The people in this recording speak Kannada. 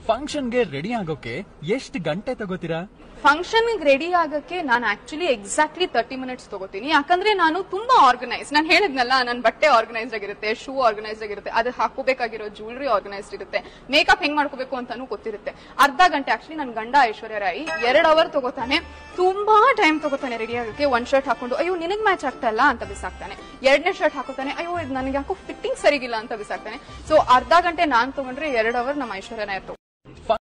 ಫಂಕ್ಷನ್ಗೆ ರೆಡಿ ಆಗೋಕೆ ಎಷ್ಟು ಗಂಟೆ ತಗೋತೀರಾ ಫಂಕ್ಷನ್ ರೆಡಿ ಆಗಕ್ಕೆ ನಾನು ಆಕ್ಚುಲಿ ಎಕ್ಸಾಕ್ಟ್ಲಿ ತರ್ಟಿ ಮಿನಿಟ್ಸ್ ತಗೋತೀನಿ ಯಾಕಂದ್ರೆ ನಾನು ತುಂಬಾ ಆರ್ಗನೈಸ್ ನಾನು ಹೇಳಿದ್ನಲ್ಲ ನನ್ನ ಬಟ್ಟೆ ಆರ್ಗನೈಸ್ಡ್ ಆಗಿರುತ್ತೆ ಶೂ ಆರ್ಗನೈಸ್ಡ್ ಆಗಿರುತ್ತೆ ಅದು ಹಾಕೋಬೇಕಾಗಿರೋ ಜ್ಯುವೆಲ್ರಿ ಆರ್ಗನೈಸ್ಡ್ ಇರುತ್ತೆ ಮೇಕಪ್ ಹೆಂಗ್ ಮಾಡ್ಕೋಬೇಕು ಅಂತಾನು ಗೊತ್ತಿರುತ್ತೆ ಅರ್ಧ ಗಂಟೆ ಆಕ್ಚುಲಿ ನನ್ನ ಗಂಡ ಐಶ್ವರ್ಯ ರಾಯಿ ಎರಡ್ ಅವರ್ ತಗೋತಾನೆ ತುಂಬಾ ಟೈಮ್ ತಗೋತಾನೆ ರೆಡಿ ಆಗಕ್ಕೆ ಒಂದ್ ಶರ್ಟ್ ಹಾಕೊಂಡು ಅಯ್ಯೋ ನಿನಗ್ ಮ್ಯಾಚ್ ಆಗ್ತಾ ಇಲ್ಲ ಅಂತ ಬಿಸಾಕ್ತಾನೆ ಎರಡನೇ ಶರ್ಟ್ ಹಾಕೋತಾನೆ ಅಯ್ಯೋ ಇದು ನನಗೆ ಯಾಕೋ ಫಿಟ್ಟಿಂಗ್ ಸರಿಗಿಲ್ಲ ಅಂತ ಬಿಸಾಕ್ತಾನೆ ಸೊ ಅರ್ಧ ಗಂಟೆ ನಾನ್ ತಗೊಂಡ್ರೆ ಎರಡ್ ಅವರ್ ನಮ್ಮ ಐಶ್ವರ್ಯ ರಾಯ್ ತಗೋ